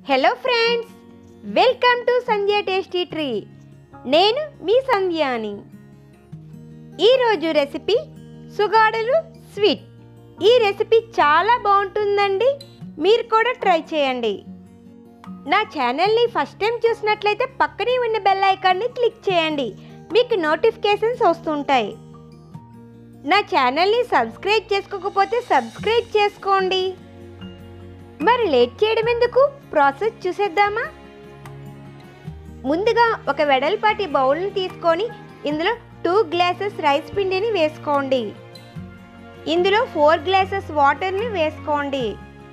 hello friends welcome to Sandhya tasty tree నేను మీ సంధ్యాని ఈరోజు రెసిపీ సుగాడలు స్వీట్ ఈ రెసిపీ చాలా బాగుంటుందండి మీరు కూడా ట్రై చేయండి నా ఛానల్ని ఫస్ట్ టైం చూసినట్లయితే పక్కనే ఉన్న బెల్ ఐకాన్ని క్లిక్ చేయండి మీకు నోటిఫికేషన్స్ వస్తుంటాయి నా ఛానల్ని సబ్స్క్రైబ్ చేసుకోకపోతే సబ్స్క్రైబ్ చేసుకోండి మరి లేట్ చేయడం ఎందుకు ప్రాసెస్ చూసేద్దామా ముందుగా ఒక వెడల్పాటి బౌల్ని తీసుకొని ఇందులో టూ గ్లాసెస్ రైస్ పిండిని వేసుకోండి ఇందులో ఫోర్ గ్లాసెస్ వాటర్ని వేసుకోండి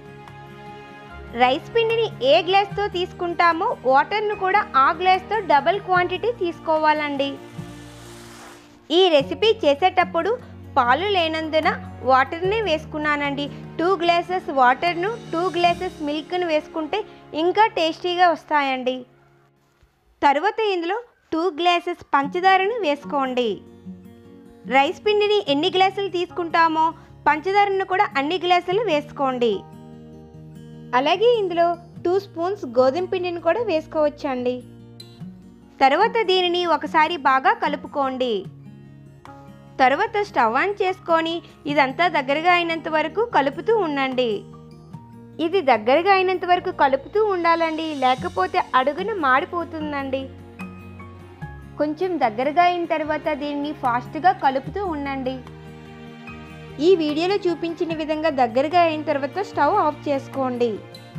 రైస్ పిండిని ఏ గ్లాస్తో తీసుకుంటామో వాటర్ను కూడా ఆ గ్లాస్తో డబల్ క్వాంటిటీ తీసుకోవాలండి ఈ రెసిపీ చేసేటప్పుడు పాలు లేనందున వాటర్ని వేసుకున్నానండి టూ గ్లాసెస్ వాటర్ను టూ గ్లాసెస్ మిల్క్ను వేసుకుంటే ఇంకా టేస్టీగా వస్తాయండి తర్వాత ఇందులో టూ గ్లాసెస్ పంచదారను వేసుకోండి రైస్ పిండిని ఎన్ని గ్లాసులు తీసుకుంటామో పంచదారను కూడా అన్ని గ్లాసులు వేసుకోండి అలాగే ఇందులో టూ స్పూన్స్ గోధుమ పిండిని కూడా వేసుకోవచ్చండి తర్వాత దీనిని ఒకసారి బాగా కలుపుకోండి తర్వాత స్టవ్ ఆన్ చేసుకొని ఇదంతా దగ్గరగా అయినంత వరకు కలుపుతూ ఉండండి ఇది దగ్గరగా అయినంత వరకు కలుపుతూ ఉండాలండి లేకపోతే అడుగున మాడిపోతుందండి కొంచెం దగ్గరగా అయిన తర్వాత దీన్ని ఫాస్ట్గా కలుపుతూ ఉండండి ఈ వీడియోలో చూపించిన విధంగా దగ్గరగా అయిన తర్వాత స్టవ్ ఆఫ్ చేసుకోండి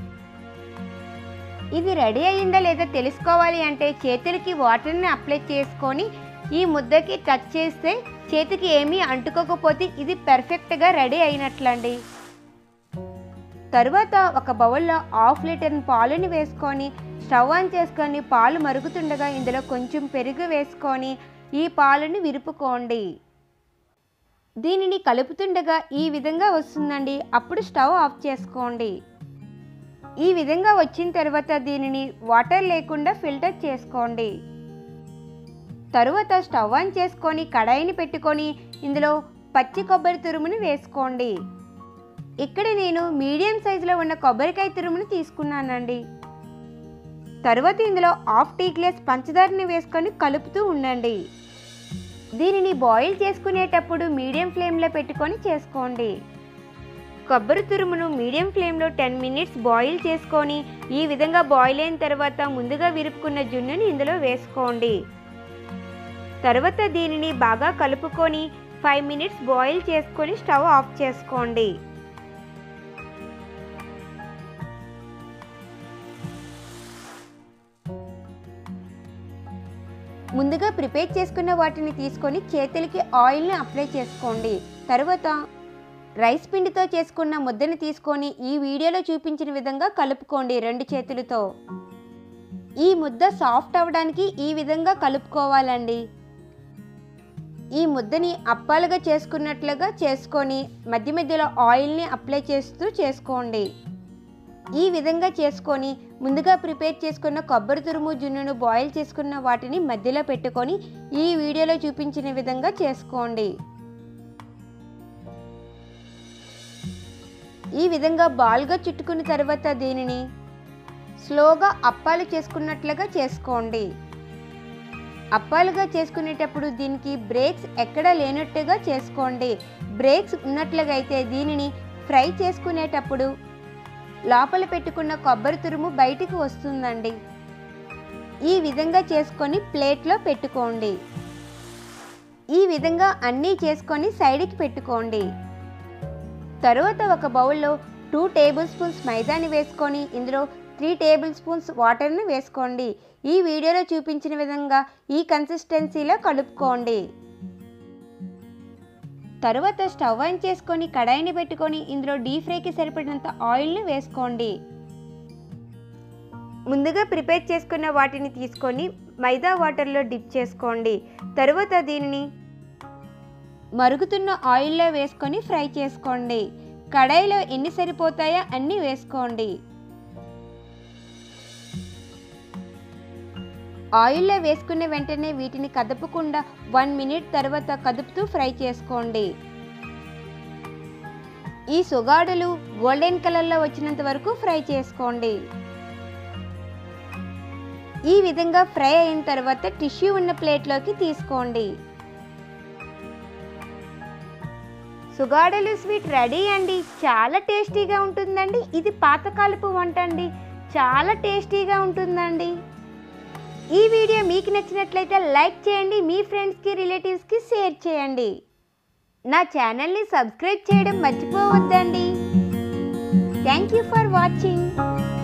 ఇది రెడీ అయిందా లేదా తెలుసుకోవాలి అంటే చేతులకి వాటర్ని అప్లై చేసుకొని ఈ ముద్దకి టచ్ చేస్తే చేతికి ఏమీ అంటుకోకపోతే ఇది పెర్ఫెక్ట్గా రెడీ అయినట్లండి తరువాత ఒక బౌల్లో హాఫ్ లీటర్ పాలుని వేసుకొని స్టవ్ ఆన్ చేసుకొని పాలు మరుగుతుండగా ఇందులో కొంచెం పెరుగు వేసుకొని ఈ పాలుని విరుపుకోండి దీనిని కలుపుతుండగా ఈ విధంగా వస్తుందండి అప్పుడు స్టవ్ ఆఫ్ చేసుకోండి ఈ విధంగా వచ్చిన తర్వాత దీనిని వాటర్ లేకుండా ఫిల్టర్ చేసుకోండి తరువాత స్టవ్ ఆన్ చేసుకొని కడాయిని పెట్టుకొని ఇందులో పచ్చి కొబ్బరి తురుముని వేసుకోండి ఇక్కడ నేను మీడియం సైజులో ఉన్న కొబ్బరికాయ తురుముని తీసుకున్నానండి తరువాత ఇందులో హాఫ్ టీ గ్లాస్ పంచదారని వేసుకొని కలుపుతూ ఉండండి దీనిని బాయిల్ చేసుకునేటప్పుడు మీడియం ఫ్లేమ్లో పెట్టుకొని చేసుకోండి కొబ్బరి తురుమును మీడియం ఫ్లేమ్లో టెన్ మినిట్స్ బాయిల్ చేసుకొని ఈ విధంగా బాయిల్ అయిన తర్వాత ముందుగా విరుపుకున్న జున్నుని ఇందులో వేసుకోండి తర్వాత దీనిని బాగా కలుపుకొని ఫైవ్ మినిట్స్ బాయిల్ చేసుకొని స్టవ్ ఆఫ్ చేసుకోండి ముందుగా ప్రిపేర్ చేసుకున్న వాటిని తీసుకొని చేతులకి ఆయిల్ని అప్లై చేసుకోండి తర్వాత రైస్ పిండితో చేసుకున్న ముద్దని తీసుకొని ఈ వీడియోలో చూపించిన విధంగా కలుపుకోండి రెండు చేతులతో ఈ ముద్ద సాఫ్ట్ అవ్వడానికి ఈ విధంగా కలుపుకోవాలండి ఈ ముద్దని అప్పాలుగా చేసుకున్నట్లుగా చేసుకొని మధ్య మధ్యలో ఆయిల్ని అప్లై చేస్తూ చేసుకోండి ఈ విధంగా చేసుకొని ముందుగా ప్రిపేర్ చేసుకున్న కొబ్బరి తురుము జున్నును బాయిల్ చేసుకున్న వాటిని మధ్యలో పెట్టుకొని ఈ వీడియోలో చూపించిన విధంగా చేసుకోండి ఈ విధంగా బాల్గా చుట్టుకున్న తర్వాత దీనిని స్లోగా అప్పాలు చేసుకున్నట్లుగా చేసుకోండి అప్పాలుగా చేసుకునేటప్పుడు దీనికి బ్రేక్స్ ఎక్కడా లేనట్టుగా చేసుకోండి బ్రేక్స్ ఉన్నట్లుగా అయితే దీనిని ఫ్రై చేసుకునేటప్పుడు లోపల పెట్టుకున్న కొబ్బరి తురుము బయటికి వస్తుందండి ఈ విధంగా చేసుకొని ప్లేట్లో పెట్టుకోండి ఈ విధంగా అన్నీ చేసుకొని సైడ్కి పెట్టుకోండి తరువాత ఒక బౌల్లో టూ టేబుల్ స్పూన్స్ మైదాని వేసుకొని ఇందులో త్రీ టేబుల్ స్పూన్స్ వాటర్ని వేసుకోండి ఈ వీడియోలో చూపించిన విధంగా ఈ కన్సిస్టెన్సీలో కలుపుకోండి తరువాత స్టవ్ ఆన్ చేసుకొని కడాయిని పెట్టుకొని ఇందులో డీప్ ఫ్రైకి సరిపడినంత ఆయిల్ని వేసుకోండి ముందుగా ప్రిపేర్ చేసుకున్న వాటిని తీసుకొని మైదా వాటర్లో డిప్ చేసుకోండి తరువాత దీనిని మరుగుతున్న ఆయిల్లో వేసుకొని ఫ్రై చేసుకోండి కడాయిలో ఎన్ని సరిపోతాయో అన్నీ వేసుకోండి ఆయిల్లో వేసుకున్న వెంటనే వీటిని కదపకుండా వన్ మినిట్ తర్వాత కదుపుతూ ఫ్రై చేసుకోండి ఈ సుగాడులు గోల్డెన్ కలర్లో వచ్చినంత వరకు ఫ్రై చేసుకోండి ఈ విధంగా ఫ్రై అయిన తర్వాత టిష్యూ ఉన్న ప్లేట్లోకి తీసుకోండి సుగాడలు స్వీట్ రెడీ అండి చాలా టేస్టీగా ఉంటుందండి ఇది పాతకాలపు వంట అండి చాలా టేస్టీగా ఉంటుందండి ఈ వీడియో మీకు నచ్చినట్లయితే లైక్ చేయండి మీ ఫ్రెండ్స్కి రిలేటివ్స్కి షేర్ చేయండి నా ఛానల్ని సబ్స్క్రైబ్ చేయడం మర్చిపోవద్దండి థ్యాంక్ యూ ఫర్ వాచింగ్